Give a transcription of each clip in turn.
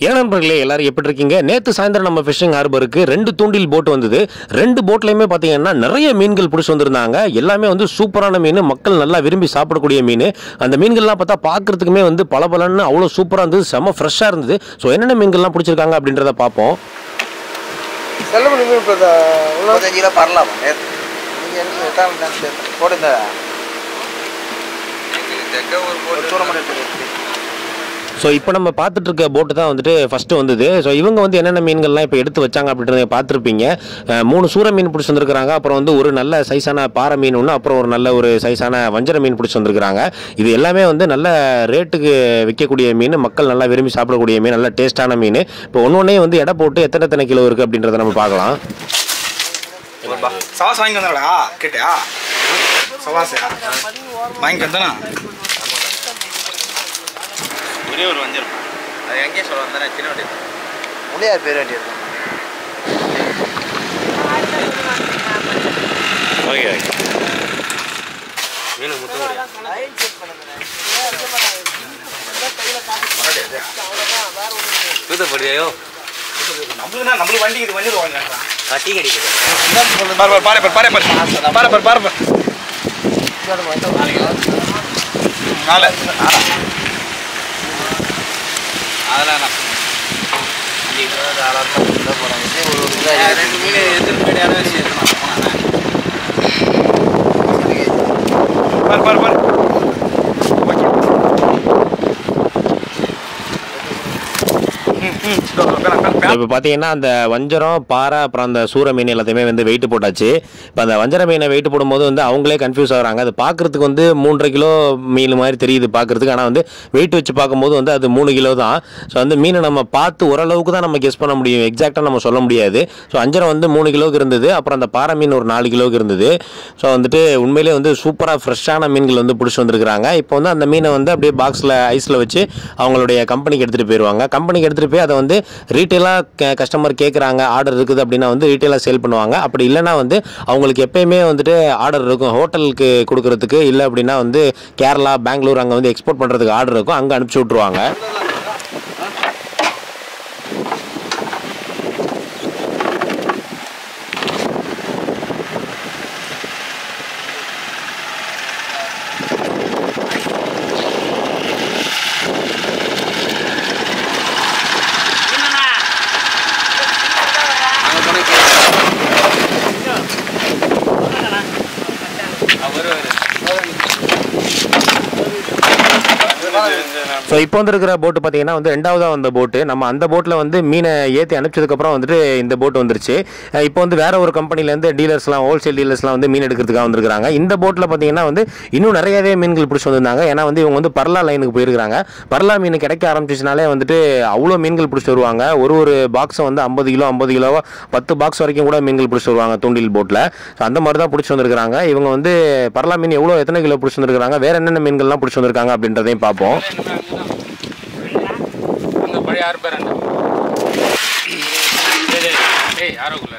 ஏன் நண்பர்களே எல்லாரும் எப்படி இருக்கீங்க நேற்று சாயந்தரம் நம்ம ஃபிஷிங் ஹார்பருக்கு ரெண்டு தூண்டில் போட் வந்தது ரெண்டு போட்லையுமே பார்த்தீங்கன்னா நிறைய மீன்கள் பிடிச்சி வந்திருந்தாங்க எல்லாமே வந்து சூப்பரான மீன் மக்கள் நல்லா விரும்பி சாப்பிடக்கூடிய மீன் அந்த மீன்கள்லாம் பார்த்தா பார்க்கறதுக்குமே வந்து பளபளன்னு அவ்வளோ சூப்பராக இருந்தது செம ஃப்ரெஷ்ஷாக இருந்தது ஸோ என்னென்ன மீன்கள்லாம் பிடிச்சிருக்காங்க அப்படின்றத பார்ப்போம் செல்லமணி மீன் இப்போ உள்ள முப்பத்தஞ்சு கிலோ பரலாம் நேற்று நீங்கள் எனக்கு எட்டாம் தான் போடுங்க ஒரு சூரமணி எடுத்து ஸோ இப்போ நம்ம பார்த்துட்டு இருக்க போட்டு தான் வந்துட்டு ஃபஸ்ட்டு வந்தது ஸோ இவங்க வந்து என்னென்ன மீன்கள்லாம் இப்போ எடுத்து வச்சாங்க அப்படின்றத பார்த்துருப்பீங்க அஹ் மூணு சூர மீன் பிடிச்சி வந்திருக்காங்க அப்புறம் வந்து ஒரு நல்ல சைஸான பாறை மீன் ஒன்று அப்புறம் ஒரு நல்ல ஒரு சைஸான வஞ்சர மீன் பிடிச்சி வந்திருக்காங்க இது எல்லாமே வந்து நல்ல ரேட்டுக்கு விற்கக்கூடிய மீன் மக்கள் நல்லா விரும்பி சாப்பிடக்கூடிய மீன் நல்ல டேஸ்ட்டான மீன் இப்போ ஒன்று ஒன்றே வந்து எடை போட்டு எத்தனை எத்தனை கிலோ இருக்குது அப்படின்றத நம்ம பார்க்கலாம் சவாஸ் வாங்கி வந்தாடா கேட்டியா சவாஸ் வாங்கி வந்தானா ஒரே ஒரு வஞ்சரம் அது எங்கேயே சொல்ல வந்தேன் சின்ன வண்டி முள்ளையார் பேர் வண்டி இருக்கும் ஓகே ஓகே நம்மளுக்கு தான் நம்மளுக்கு வண்டி இது வண்டி வாங்கி கட்டி கடிக்குது பாரு பாரு பாரு பாரு பாரு பாரு பாரு பாரு பாரு நாலு அதெல்லாம் ரெண்டு மீன் எதிர்ப்பு கிடையாது பாரு பாரு பாரு ஓகே ம் ம் பேனா பேனா இப்போ பார்த்தீங்கன்னா அந்த வஞ்சரம் பாறை அப்புறம் அந்த சூர மீன் எல்லாத்தையுமே வந்து வெயிட் போட்டாச்சு இப்போ அந்த வஞ்சர மீனை வெயிட் போடும்போது வந்து அவங்களே கன்ஃபியூஸ் ஆகுறாங்க அது பார்க்கறதுக்கு வந்து மூன்றரை கிலோ மீன் மாதிரி தெரியுது பார்க்கறதுக்கு ஆனால் வந்து வெயிட் வச்சு பார்க்கும்போது வந்து அது மூணு கிலோ தான் ஸோ அந்த மீனை நம்ம பார்த்து ஓரளவுக்கு தான் நம்ம கெஸ் பண்ண முடியும் எக்ஸாக்டாக நம்ம சொல்ல முடியாது ஸோ அஞ்சரம் வந்து மூணு கிலோவுக்கு இருந்தது அப்புறம் அந்த பாறை மீன் ஒரு நாலு கிலோவுக்கு இருந்தது ஸோ வந்துட்டு உண்மையிலே வந்து சூப்பராக ஃப்ரெஷ்ஷான மீன்கள் வந்து பிடிச்சி வந்திருக்கிறாங்க இப்போ வந்து அந்த மீனை வந்து அப்படியே பாக்ஸில் ஐஸில் வச்சு அவங்களுடைய கம்பெனிக்கு எடுத்துகிட்டு போயிடுவாங்க கம்பெனிக்கு எடுத்துகிட்டு போய் அதை வந்து ரீட்டெயிலாக கஸ்டமர் கேட்குறாங்க ஆர்டர் இருக்குது அப்படின்னா வந்து ரீட்டெயிலாக சேல் பண்ணுவாங்க அப்படி இல்லைன்னா வந்து அவங்களுக்கு எப்பயுமே வந்துட்டு ஆர்டர் இருக்கும் ஹோட்டலுக்கு கொடுக்கறதுக்கு இல்லை அப்படின்னா வந்து கேரளா பெங்களூர் அங்கே வந்து எக்ஸ்போர்ட் பண்ணுறதுக்கு ஆர்டர் இருக்கும் அங்கே அனுப்பிச்சி விட்ருவாங்க ஸோ இப்போ வந்துருக்கிற போட்டு பார்த்தீங்கன்னா வந்து ரெண்டாவதாக வந்த போட்டு நம்ம அந்த போட்டில் வந்து மீனை ஏற்றி அனுப்பிச்சதுக்கப்புறம் வந்துட்டு இந்த போட் வந்துருச்சு அஹ் இப்போ வந்து வேற ஒரு கம்பெனிலேருந்து டீலர்ஸ்லாம் ஹோல்சேல் டீலர்ஸ்லாம் வந்து மீன் எடுக்கிறதுக்காக வந்திருக்காங்க இந்த போட்டில் பார்த்தீங்கன்னா வந்து இன்னும் நிறையவே மீன்கள் பிடிச்சி வந்திருந்தாங்க ஏன்னா வந்து இவங்க வந்து பர்லா லைனுக்கு போயிருக்காங்க பர்லா மீன் கிடைக்க ஆரம்பிச்சிச்சுனாலே வந்துட்டு அவ்வளோ மீன்கள் பிடிச்சி வருவாங்க ஒரு ஒரு பாக்ஸை வந்து ஐம்பது கிலோ ஐம்பது கிலோவா பத்து பாக்ஸ் வரைக்கும் கூட மீன்கள் பிடிச்சி வருவாங்க தூண்டில் போட்டில் ஸோ அந்த மாதிரி தான் பிடிச்சி வந்திருக்காங்க இவங்க வந்து பர்லா மீன் எவ்வளோ எத்தனை கிலோ பிடிச்சி வந்திருக்காங்க வேற என்னென்ன மீன்கள்லாம் பிடிச்சி வந்திருக்காங்க அப்படின்றதையும் பார்ப்போம் அங்க பழைய ஆறு பேர் அந்த டேய், டேய், டேய் யாரோ உள்ளார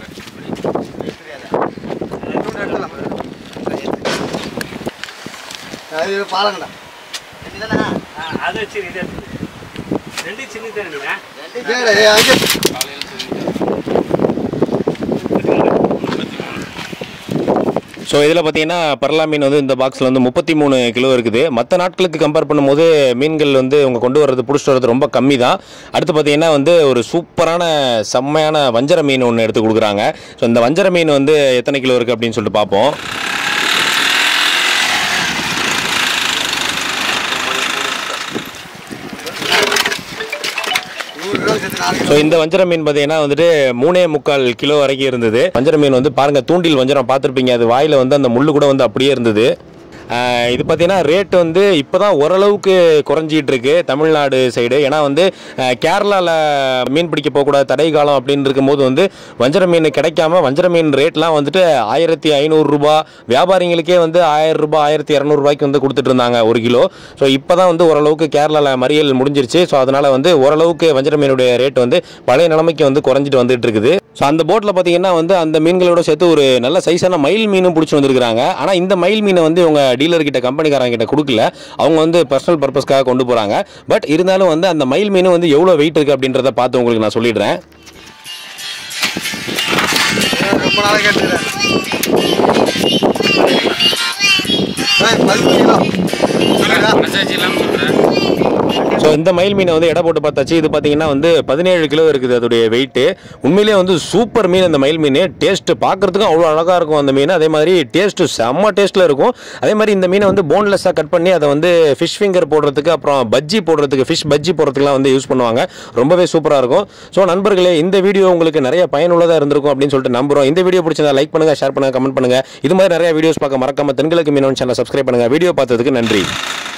அது பாருங்கண்ணா அது வச்சு இது எடுத்து. ரெண்டு சின்ன தண்ணியா ஏய், அங்கே ஸோ இதில் பார்த்தீங்கன்னா பரலா மீன் வந்து இந்த பாக்ஸில் வந்து முப்பத்தி மூணு கிலோ இருக்குது மற்ற நாட்களுக்கு கம்பேர் பண்ணும்போது மீன்கள் வந்து அவங்க கொண்டு வர்றது பிடிச்சிட்டு வர்றது ரொம்ப கம்மி தான் அடுத்து பார்த்தீங்கன்னா வந்து ஒரு சூப்பரான செம்மையான வஞ்சர மீன் ஒன்று எடுத்து கொடுக்குறாங்க ஸோ இந்த வஞ்சர மீன் வந்து எத்தனை கிலோ இருக்குது அப்படின்னு சொல்லிட்டு பார்ப்போம் நூறு கிலோ சேர்த்து நாலு ஸோ இந்த வஞ்சர மீன் பார்த்தீங்கன்னா வந்துட்டு மூணே முக்கால் கிலோ வரைக்கும் இருந்தது வஞ்சர மீன் வந்து பாருங்க தூண்டில் வஞ்சரம் பார்த்துருப்பீங்க அது வாயில் வந்து அந்த முள்ளு கூட வந்து அப்படியே இருந்தது ஆஹ் இது பார்த்தீங்கன்னா ரேட் வந்து இப்போ தான் ஓரளவுக்கு குறைஞ்சிட்டு இருக்கு தமிழ்நாடு சைடு ஏன்னா வந்து கேரளாவில் மீன் பிடிக்க போகக்கூடாது தடை காலம் அப்படின்னு இருக்கும்போது வந்து வஞ்சர மீன் கிடைக்காம வஞ்சர மீன் ரேட்லாம் வந்துட்டு ஆயிரத்தி ஐநூறுரூபா வியாபாரிங்களுக்கே வந்து ஆயிரம் ரூபாய் ஆயிரத்தி இரநூறுபாய்க்கு வந்து கொடுத்துட்டு இருந்தாங்க ஒரு கிலோ ஸோ இப்போ தான் வந்து ஓரளவுக்கு கேரளாவில் மறியல் முடிஞ்சிருச்சு ஸோ அதனால் வந்து ஓரளவுக்கு வஞ்சர மீனுடைய ரேட் வந்து பழைய நிலைமைக்கு வந்து குறைஞ்சிட்டு வந்துட்டு இருக்குது ஸோ அந்த போட்டில் பார்த்தீங்கன்னா வந்து அந்த மீன்களோட சேர்த்து ஒரு நல்ல சைஸான மயில் மீனும் பிடிச்சி வந்திருக்காங்க ஆனால் இந்த மயில் மீனை வந்து இவங்க டீலர் கிட்ட கம்பெனிக்காரங்க கிட்ட கொடுக்கல அவங்க வந்து பர்சனல் பர்பஸ்க்காக கொண்டு போகிறாங்க பட் இருந்தாலும் வந்து அந்த மயில் மீன் வந்து எவ்வளோ வெயிட் இருக்குது அப்படின்றத பார்த்து உங்களுக்கு நான் சொல்லிடுறேன் ரொம்ப நாளாக கேட்டுக்கிறேன் பதிமூணு கிலோ மெசேஜ் இல்லாமல் சொல்கிறேன் ஸோ இந்த மயில் மீனை வந்து எடை போட்டு பார்த்தாச்சு இது பார்த்தீங்கன்னா வந்து பதினேழு கிலோ இருக்குது அதோடைய வெயிட்டு உண்மையிலேயே வந்து சூப்பர் மீன் அந்த மயில் மீன் டேஸ்ட்டு பார்க்கறதுக்கும் அவ்வளோ அழகாக இருக்கும் அந்த மீன் அதே மாதிரி டேஸ்ட்டு செம்ம டேஸ்ட்டில் இருக்கும் அதே மாதிரி இந்த மீனை வந்து போன்லெஸ்ஸாக கட் பண்ணி அதை வந்து ஃபிஷ் ஃபிங்கர் போடுறதுக்கு அப்புறம் பஜ்ஜி போடுறதுக்கு ஃபிஷ் பஜ்ஜி போடுறதுக்குலாம் வந்து யூஸ் பண்ணுவாங்க ரொம்பவே சூப்பராக இருக்கும் ஸோ நண்பர்களே இந்த வீடியோ உங்களுக்கு நிறைய பயனுள்ளதாக இருந்திருக்கும் அப்படின்னு சொல்லிட்டு நம்புறோம் இந்த வீடியோ பிடிச்சதா லைக் பண்ணுங்கள் ஷேர் பண்ணுங்கள் கமெண்ட் பண்ணுங்கள் இது மாதிரி நிறைய வீடியோஸ் பார்க்க மறக்காம தென்கிழக்கு மீனவன் சேனல் சப்ஸ்கிரைப் பண்ணுங்கள் வீடியோ பார்த்ததுக்கு நன்றி